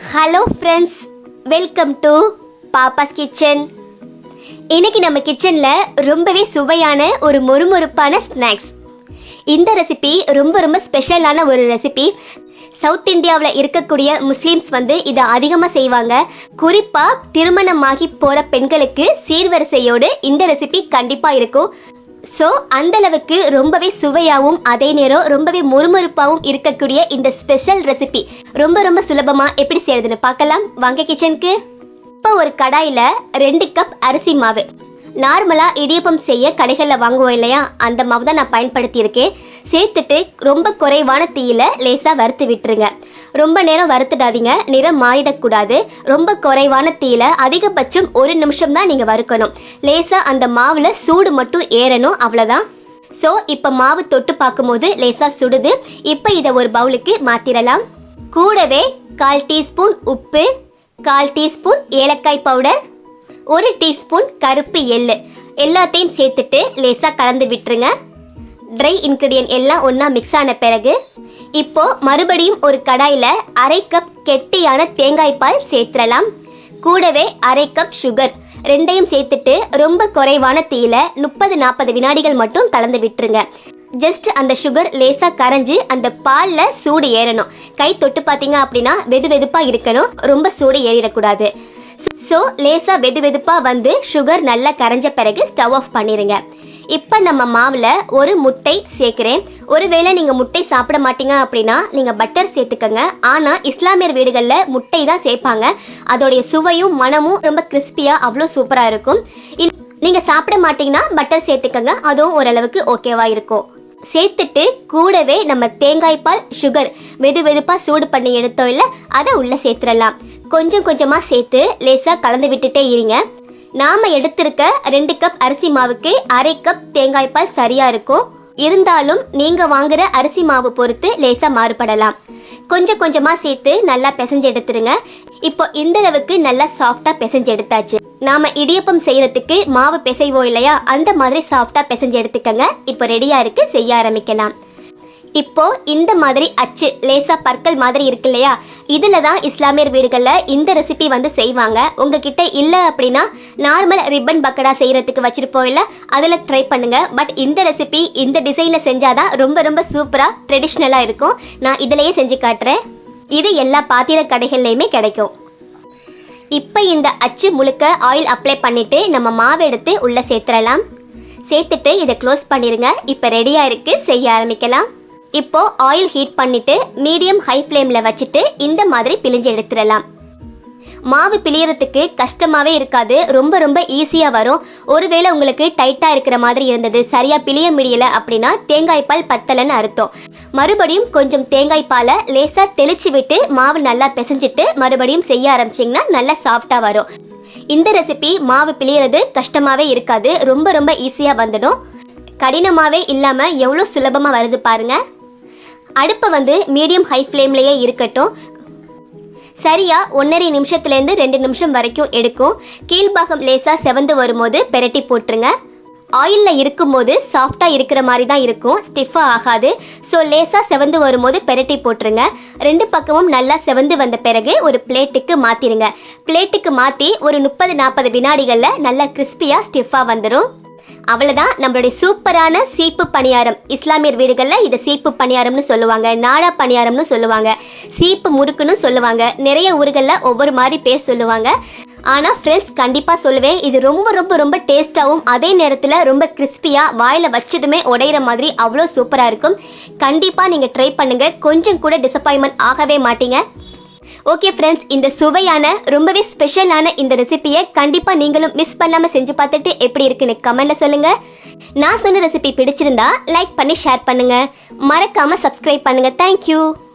hello friends welcome to Pappa's kitchen இன்னைக்கு நம்ம கிச்சனில் ரொம்பவே சுவையான ஒரு மொறுமொறுப்பான ஸ்நாக்ஸ் இந்த ரெசிபி ரொம்ப ரொம்ப ஸ்பெஷலான ஒரு ரெசிபி சவுத் இந்தியாவில் இருக்கக்கூடிய முஸ்லீம்ஸ் வந்து இதை அதிகமாக செய்வாங்க குறிப்பாக திருமணமாகி போகிற பெண்களுக்கு சீர்வரிசையோடு இந்த ரெசிபி கண்டிப்பாக இருக்கும் ஸோ அந்த அளவுக்கு ரொம்பவே சுவையாகவும் அதே நேரம் ரொம்பவே மொறுமொறுப்பாகவும் இருக்கக்கூடிய இந்த ஸ்பெஷல் ரெசிபி ரொம்ப ரொம்ப சுலபமாக எப்படி செய்யறதுன்னு பார்க்கலாம் வாங்க கிச்சனுக்கு இப்போ ஒரு கடாயில் ரெண்டு கப் அரிசி மாவு நார்மலாக இடியப்பம் செய்ய கடைகளில் வாங்குவோம் இல்லையா அந்த மாவு தான் நான் பயன்படுத்தியிருக்கேன் சேர்த்துட்டு ரொம்ப குறைவான தீயில லேசாக வறுத்து விட்டுருங்க ரொம்ப நேரம் வறுத்துடாதீங்க நிறம் மாறிடக்கூடாது ரொம்ப குறைவான தீயில அதிகபட்சம் ஒரு நிமிஷம் தான் நீங்கள் வறுக்கணும் லேசாக அந்த மாவில் சூடு மட்டும் ஏறணும் அவ்வளோதான் ஸோ இப்போ மாவு தொட்டு பார்க்கும்போது லேசாக சுடுது இப்போ இதை ஒரு பவுலுக்கு மாற்றிடலாம் கூடவே கால் டீஸ்பூன் உப்பு கால் டீஸ்பூன் ஏலக்காய் பவுடர் ஒரு டீஸ்பூன் கருப்பு எள்ளு எல்லாத்தையும் சேர்த்துட்டு லேசாக கலந்து விட்டுருங்க ட்ரை இன்க்ரீடியன்ட் எல்லாம் ஒன்றா மிக்ஸ் ஆன பிறகு இப்போ மறுபடியும் ஒரு கடாயில் அரை கப் கெட்டியான தேங்காய் பால் சேர்த்துடலாம் கூடவே அரை கப் சுகர் ரெண்டையும் சேர்த்துட்டு ரொம்ப குறைவான தீயில முப்பது நாற்பது வினாடிகள் மட்டும் கலந்து விட்டுருங்க ஜஸ்ட் அந்த சுகர் லேசாக கரைஞ்சு அந்த பாலில் சூடு ஏறணும் கை தொட்டு பார்த்தீங்க அப்படின்னா வெது வெதுப்பாக இருக்கணும் ரொம்ப சூடு ஏறிடக்கூடாது ஸோ லேசாக வெது வெதுப்பாக வந்து சுகர் நல்லா கரைஞ்ச பிறகு ஸ்டவ் ஆஃப் பண்ணிடுங்க இப்போ நம்ம மாவில் ஒரு முட்டை சேர்க்குறேன் ஒருவேளை நீங்கள் முட்டை சாப்பிட மாட்டீங்க அப்படின்னா நீங்கள் பட்டர் சேர்த்துக்கங்க ஆனால் இஸ்லாமியர் வீடுகளில் முட்டை தான் சேர்ப்பாங்க அதோடைய சுவையும் மனமும் ரொம்ப கிறிஸ்பியாக அவ்வளோ சூப்பராக இருக்கும் இல் நீங்கள் சாப்பிட மாட்டீங்கன்னா பட்டர் சேர்த்துக்கங்க அதுவும் ஓரளவுக்கு ஓகேவா இருக்கும் சேர்த்துட்டு கூடவே நம்ம தேங்காய் பால் சுகர் வெது வெதுப்பாக சூடு பண்ணி எடுத்தோம் இல்லை அதை உள்ளே சேர்த்துடலாம் கொஞ்சம் கொஞ்சமாக சேர்த்து லேசாக கலந்து விட்டுட்டே இருங்க நாம எடுத்திருக்க ரெண்டு கப் அரிசி மாவுக்கு அரை கப் தேங்காய் பால் சரியா இருக்கும் இருந்தாலும் நீங்க வாங்குற அரிசி மாவு பொறுத்து லேசா மாறுபடலாம் கொஞ்சம் கொஞ்சமா சேர்த்து நல்லா பிசைஞ்சு எடுத்துருங்க இப்போ இந்த அளவுக்கு நல்லா சாஃப்டா பிசைஞ்சு எடுத்தாச்சு நாம இடியப்பம் செய்யறதுக்கு மாவு பிசைவோம் இல்லையா அந்த மாதிரி சாஃப்டா பிசைஞ்சு எடுத்துக்கங்க இப்போ ரெடியா இருக்கு செய்ய ஆரம்பிக்கலாம் இப்போ இந்த மாதிரி அச்சு லேசா பற்கள் மாதிரி இருக்கு இல்லையா இதுல தான் இஸ்லாமியர் வீடுகளில் இந்த ரெசிபி வந்து செய்வாங்க உங்ககிட்ட இல்லை அப்படின்னா நார்மல் ரிப்பன் பக்கடா செய்யறதுக்கு வச்சிருப்போம் இல்லை அதில் ட்ரை பண்ணுங்க பட் இந்த ரெசிபி இந்த டிசைனில் செஞ்சாதான் ரொம்ப ரொம்ப சூப்பராக ட்ரெடிஷ்னலாக இருக்கும் நான் இதிலேயே செஞ்சு காட்டுறேன் இது எல்லா பாத்திர கடைகள்லையுமே கிடைக்கும் இப்போ இந்த அச்சு முழுக்க ஆயில் அப்ளை பண்ணிட்டு நம்ம மாவு எடுத்து உள்ள சேர்த்துடலாம் சேர்த்துட்டு இதை க்ளோஸ் பண்ணிருங்க இப்போ ரெடியாக இருக்கு செய்ய ஆரம்பிக்கலாம் இப்போ ஆயில் ஹீட் பண்ணிட்டு மீடியம் ஹை ஃப்ளேமில் வச்சுட்டு இந்த மாதிரி பிழிஞ்சு எடுத்துடலாம் மாவு பிழியறதுக்கு கஷ்டமாவே இருக்காது ரொம்ப ரொம்ப ஈஸியாக வரும் ஒருவேளை உங்களுக்கு டைட்டாக இருக்கிற மாதிரி இருந்தது சரியாக பிழிய முடியல அப்படின்னா தேங்காய் பால் பத்தலைன்னு அர்த்தம் மறுபடியும் கொஞ்சம் தேங்காய் பாலை லேசாக தெளிச்சு விட்டு மாவு நல்லா பிசைஞ்சிட்டு மறுபடியும் செய்ய ஆரம்பிச்சிங்கன்னா நல்லா சாஃப்டாக வரும் இந்த ரெசிபி மாவு பிழியறது கஷ்டமாவே இருக்காது ரொம்ப ரொம்ப ஈஸியாக வந்துடும் கடினமாகவே இல்லாமல் எவ்வளோ சுலபமாக வருது பாருங்க அடுப்பை வந்து மீடியம் ஹை ஃப்ளேம்லேயே இருக்கட்டும் சரியா ஒன்றரை நிமிஷத்துலேருந்து ரெண்டு நிமிஷம் வரைக்கும் எடுக்கும் கீழ்பாகம் லேசாக செவந்து வரும்போது பெரட்டி போட்டுருங்க ஆயிலில் இருக்கும்போது சாஃப்டாக இருக்கிற மாதிரி தான் இருக்கும் ஸ்டிஃபாக ஆகாது ஸோ லேசாக செவந்து வரும்போது பெரட்டி போட்டுருங்க ரெண்டு பக்கமும் நல்லா செவந்து வந்த பிறகு ஒரு பிளேட்டுக்கு மாற்றிடுங்க பிளேட்டுக்கு மாற்றி ஒரு முப்பது நாற்பது வினாடிகளில் நல்லா கிறிஸ்பியாக ஸ்டிஃபாக வந்துடும் அவ்வளோதான் நம்மளுடைய சூப்பரான சீப்பு பணியாரம் இஸ்லாமியர் வீடுகளில் இதை சீப்பு பணியாரம்னு சொல்லுவாங்க நாடா பணியாரம்னு சொல்லுவாங்க சீப்பு முறுக்குன்னு சொல்லுவாங்க நிறைய ஊர்களில் ஒவ்வொரு மாதிரி பேர் சொல்லுவாங்க ஆனால் ஃப்ரெண்ட்ஸ் கண்டிப்பாக சொல்லுவேன் இது ரொம்ப ரொம்ப ரொம்ப டேஸ்ட்டாகவும் அதே நேரத்தில் ரொம்ப கிறிஸ்பியாக வாயில் வச்சதுமே உடையிற மாதிரி அவ்வளோ சூப்பராக இருக்கும் கண்டிப்பாக நீங்கள் ட்ரை பண்ணுங்கள் கொஞ்சம் கூட டிசப்பாயின்மெண்ட் ஆகவே மாட்டீங்க ஓகே ஃப்ரெண்ட்ஸ் இந்த சுவையான ரொம்பவே ஸ்பெஷலான இந்த ரெசிபியை கண்டிப்பாக நீங்களும் மிஸ் பண்ணாமல் செஞ்சு பார்த்துட்டு எப்படி இருக்குன்னு கமெண்ட்ல சொல்லுங்க நான் சொன்ன ரெசிபி பிடிச்சிருந்தா லைக் பண்ணி ஷேர் பண்ணுங்க மறக்காம சப்ஸ்கிரைப் பண்ணுங்க தேங்க்யூ